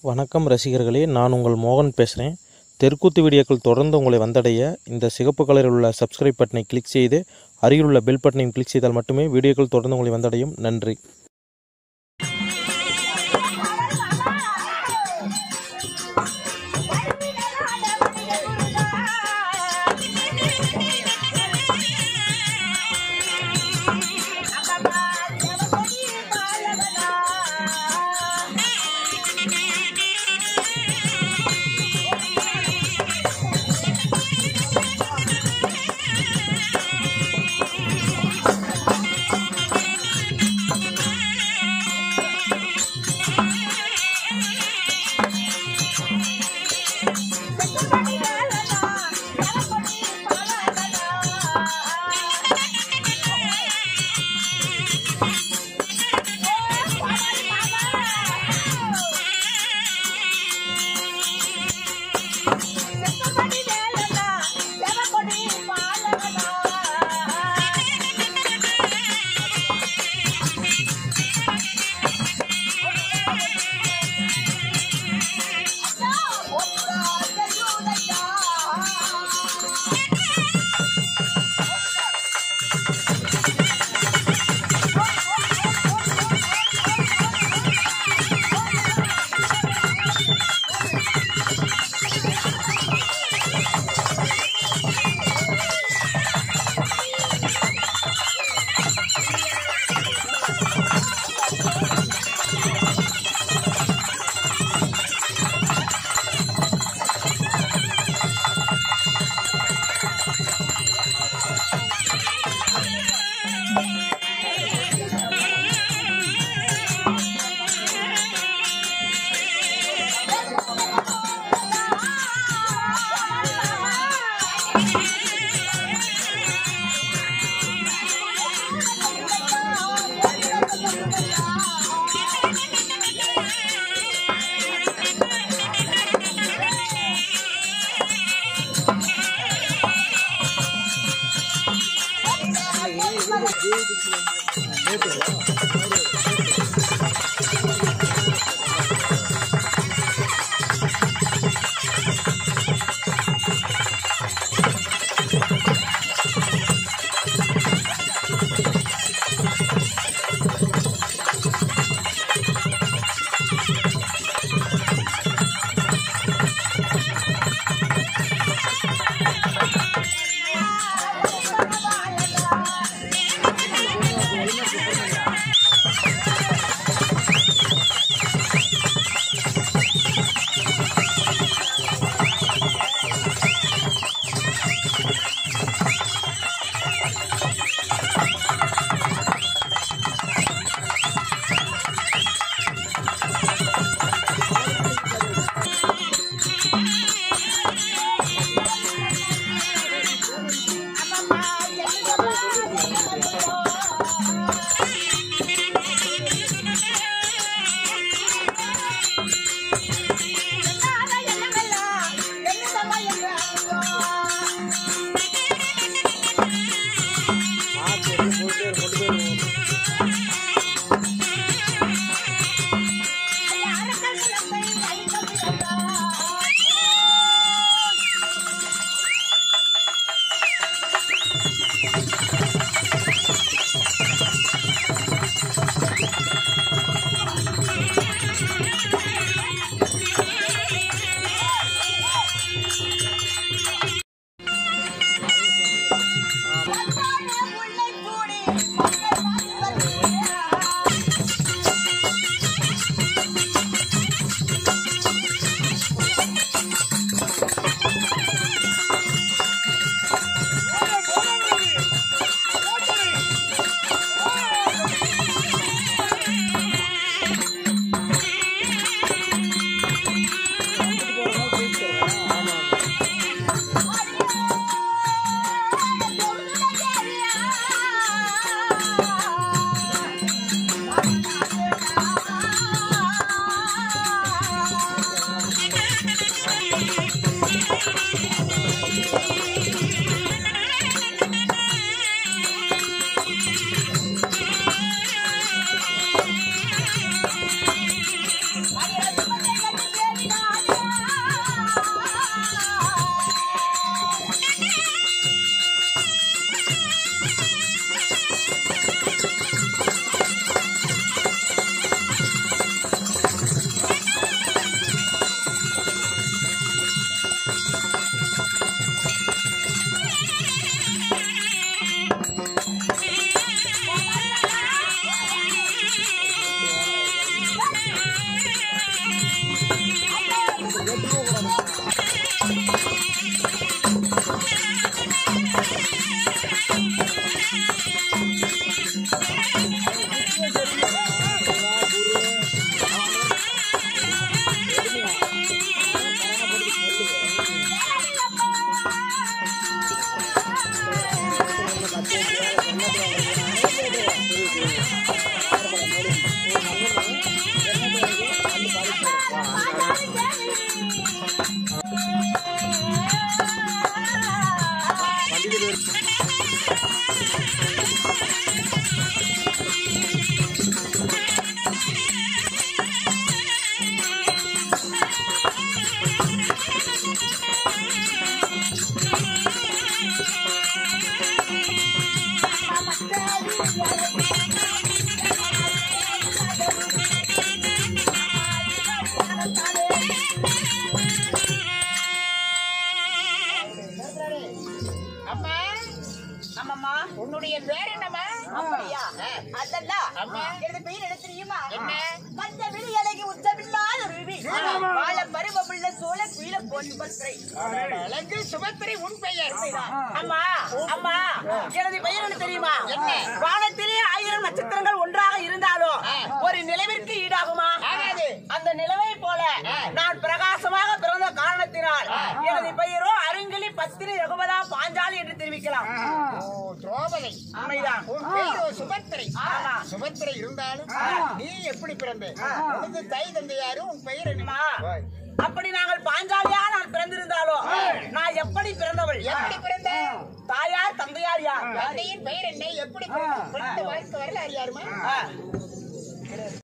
வணக்கம் ரசிகர்களே நான் உங்கள் மோகன் பேசுகிறேன் தெற்குத்து வீடியோக்கள் தொடர்ந்து உங்களை வந்தடைய இந்த சிகப்பு கலரில் உள்ள சப்ஸ்கிரைப் பட்டனை கிளிக் செய்து அருகில் உள்ள பெல் பட்டனையும் கிளிக் செய்தால் மட்டுமே வீடியோக்கள் தொடர்ந்து உங்களை வந்தடையும் நன்றி அம்மா ஆமாம்மா உன்னுடைய பேர் என்னம்மா அப்படியா அதெல்லாம் அம்மா. எனது பெயர் என்ன தெரியுமா என்ன? மஞ்ச விழி அழகி உச்சமில்லாத ரூபி வாழ பருவமுள்ள சோழ குயில போன்பற்றை அழகு சுபத்திரை உன் பெயர் அம்மா அம்மா எனது பெயர் என்ன தெரியுமா என்ன? வானத்திலே ஆயிரம் நட்சத்திரங்கள் ஒன்றாக இருந்தாலும் ஆ. ஒரு நிலவிற்கு ஈடாகுமா ஆகாது. அந்த நிலவை போல ஆ. நான் பிரகாசமாக பிறந்த காரணத்தினால் எனது பெயரோ அருங்கிலி பத்திரி ரகுபதா பாஞ்சாலி என்று தெரிவிக்கலாம் ஓ திரௌபதி உண்மைதான் உன் பெயரோ சுபத்திரை ஆமா. சுபத்திரை இருந்தாலும் நீ எப்படி பிறந்த உனது தாய் தந்தையாரும் உன் பெயர் என்ன அம்மா, அப்படி நாங்கள் பாஞ்சாலியா நான் பிறந்திருந்தாலும் நான் எப்படி பிறந்தவள் எப்படி பிறந்த தாயார் தந்தையார் யார் தந்தையின் பெயர் என்ன எப்படி பிறந்த பிறந்த வாழ்க்கை வரலாறு யாருமா ஆ.